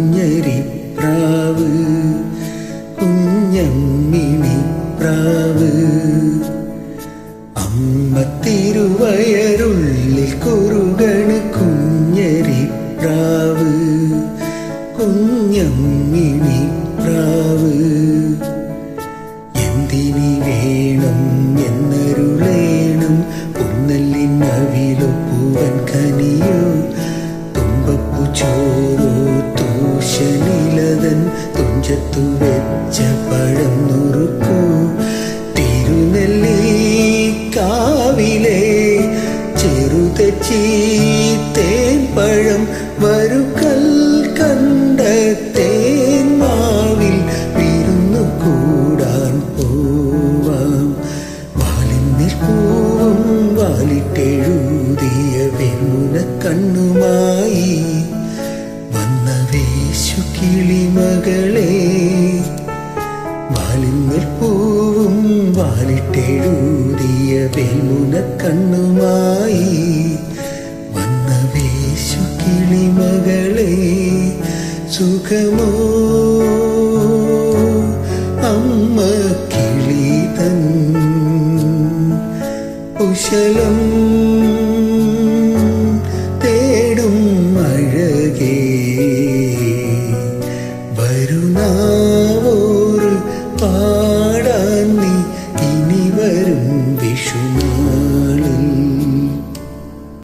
കുഞ്ഞരി പ്രാവ് കുഞ്ഞമ്മിണി പ്രാവ് അമ്മ തിരുവയറുള്ളിൽ കുറുകണ് കുഞ്ഞരി പ്രാവ് കുഞ്ഞമ്മിണി പ്രാവ് എന്തിനി വേണം എന്നരുളേണം പൊന്നല്ലിൻ അവിലോ പൂവൻ കനിയോ തുമ്പപ്പു ചോറോ തൂഷനിലതൻ തുഞ്ചത്തു വെച്ച പഴം നുറുക്കോ തിരുനെല്ലി കാവിലെ ചെറുതെച്ചി തേൻ പഴം വരുക്കൽ കണ്ട തേൻ മാവിൽ വിരുന്നു കൂടാൻ പോവാം വാലിന്നിൽ പൂവും വാലിട്ടെഴുതിയ വെണ്ണുന കണ്ണുമായി വന്ന വേശു കിളിമകളെ വാലിന്മേൽ പൂവും വാലിട്ടെഴുതിയ വെണ്ണുന കണ്ണുമായി വന്ന വേശു കിളിമകളെ സുഖമോ അമ്മ കിളിതൻ കുശലോ